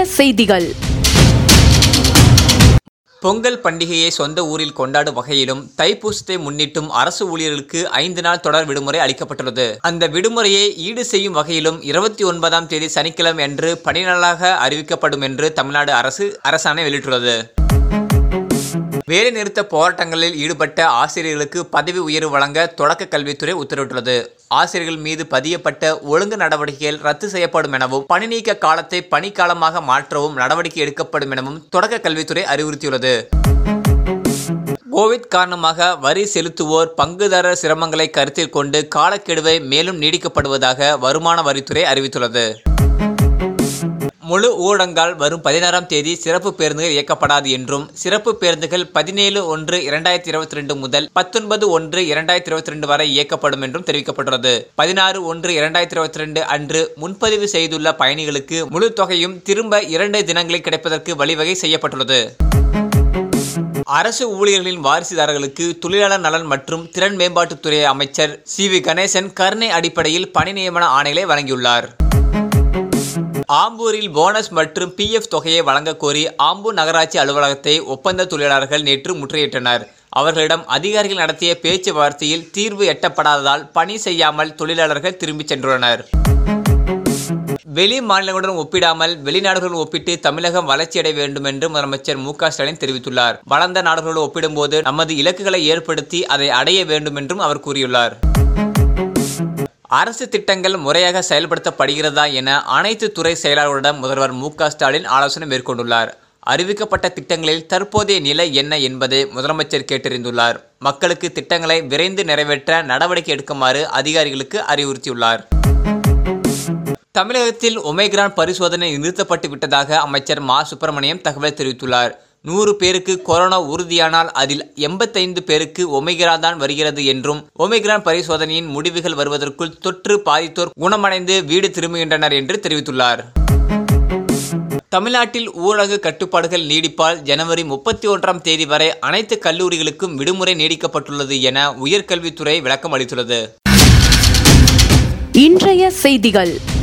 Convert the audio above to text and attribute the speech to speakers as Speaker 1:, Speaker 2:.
Speaker 1: செய்திகள்
Speaker 2: பொங்கல் பண்டிகையை சொந்த ஊரில் கொண்டாடும் வகையிலும் தைப்பூசத்தை முன்னிட்டும் அரசு ஊழியர்களுக்கு ஐந்து நாள் தொடர் விடுமுறை அளிக்கப்பட்டுள்ளது அந்த விடுமுறையை ஈடு செய்யும் வகையிலும் இருபத்தி ஒன்பதாம் தேதி சனிக்கிழமை அன்று பணி நாளாக அறிவிக்கப்படும் என்று தமிழ்நாடு அரசு அரசாணை வெளியிட்டுள்ளது வேலை நிறுத்த போராட்டங்களில் ஈடுபட்ட ஆசிரியர்களுக்கு பதவி உயர்வு வழங்க தொடக்க கல்வித்துறை உத்தரவிட்டுள்ளது ஆசிரியர்கள் மீது பதியப்பட்ட ஒழுங்கு நடவடிக்கைகள் ரத்து செய்யப்படும் எனவும் பணி நீக்க காலத்தை பணிக்காலமாக மாற்றவும் நடவடிக்கை எடுக்கப்படும் எனவும் தொடக்க கல்வித்துறை அறிவுறுத்தியுள்ளது கோவிட் காரணமாக வரி செலுத்துவோர் பங்குதாரர் சிரமங்களை கருத்தில் கொண்டு காலக்கெடுவை மேலும் நீடிக்கப்படுவதாக வருமான வரித்துறை அறிவித்துள்ளது முழு ஊரடங்கால் வரும் பதினாறாம் தேதி சிறப்பு பேருந்துகள் இயக்கப்படாது என்றும் சிறப்பு பேருந்துகள் பதினேழு ஒன்று இரண்டாயிரத்தி இருபத்தி ரெண்டு முதல் பத்தொன்பது ஒன்று இரண்டாயிரத்தி இருபத்தி ரெண்டு வரை இயக்கப்படும் என்றும் தெரிவிக்கப்பட்டுள்ளது பதினாறு ஒன்று இரண்டாயிரத்தி இருபத்தி ரெண்டு அன்று முன்பதிவு செய்துள்ள பயணிகளுக்கு முழு தொகையும் திரும்ப இரண்டு தினங்களில் கிடைப்பதற்கு வழிவகை செய்யப்பட்டுள்ளது அரசு ஊழியர்களின் வாரிசுதாரர்களுக்கு தொழிலாளர் நலன் மற்றும் திறன் மேம்பாட்டுத்துறை அமைச்சர் சி வி கணேசன் கருணை அடிப்படையில் பணி நியமன ஆணைகளை வழங்கியுள்ளார் ஆம்பூரில் போனஸ் மற்றும் பிஎஃப் தொகையை வழங்கக் கோரி ஆம்பூர் நகராட்சி அலுவலகத்தை ஒப்பந்த தொழிலாளர்கள் நேற்று முற்றுகையிட்டனர் அவர்களிடம் அதிகாரிகள் நடத்திய பேச்சுவார்த்தையில் தீர்வு எட்டப்படாததால் பணி செய்யாமல் தொழிலாளர்கள் திரும்பிச் சென்றுள்ளனர் வெளி மாநிலங்களுடன் ஒப்பிடாமல் வெளிநாடுகளுடன் ஒப்பிட்டு தமிழகம் வளர்ச்சியடைய வேண்டும் என்று முதலமைச்சர் மு க ஸ்டாலின் தெரிவித்துள்ளார் வளர்ந்த நாடுகளோடு ஒப்பிடும்போது நமது இலக்குகளை ஏற்படுத்தி அதை அடைய வேண்டும் என்றும் அவர் கூறியுள்ளார் அரசு திட்டங்கள் முறையாக செயல்படுத்தப்படுகிறதா என அனைத்து துறை செயலாளர்களிடம் முதல்வர் மு க ஸ்டாலின் ஆலோசனை மேற்கொண்டுள்ளார் அறிவிக்கப்பட்ட திட்டங்களில் தற்போதைய நிலை என்ன என்பதை முதலமைச்சர் கேட்டறிந்துள்ளார் மக்களுக்கு திட்டங்களை விரைந்து நிறைவேற்ற நடவடிக்கை எடுக்குமாறு அதிகாரிகளுக்கு அறிவுறுத்தியுள்ளார் தமிழகத்தில் ஒமேக்ரான் பரிசோதனை நிறுத்தப்பட்டு விட்டதாக அமைச்சர் மா சுப்பிரமணியம் தகவல் தெரிவித்துள்ளார் நூறு பேருக்கு கொரோனா உறுதியானால் அதில் எண்பத்தைந்து பேருக்கு ஒமேக்ரான் தான் வருகிறது என்றும் ஒமேக்ரான் பரிசோதனையின் முடிவுகள் வருவதற்குள் தொற்று பாதித்தோர் குணமடைந்து வீடு திரும்புகின்றனர் என்று தெரிவித்துள்ளார் தமிழ்நாட்டில் ஊரடங்கு கட்டுப்பாடுகள் நீடிப்பால் ஜனவரி முப்பத்தி ஒன்றாம் தேதி வரை அனைத்து கல்லூரிகளுக்கும் விடுமுறை நீடிக்கப்பட்டுள்ளது என உயர்கல்வித்துறை விளக்கம் அளித்துள்ளது
Speaker 1: இன்றைய செய்திகள்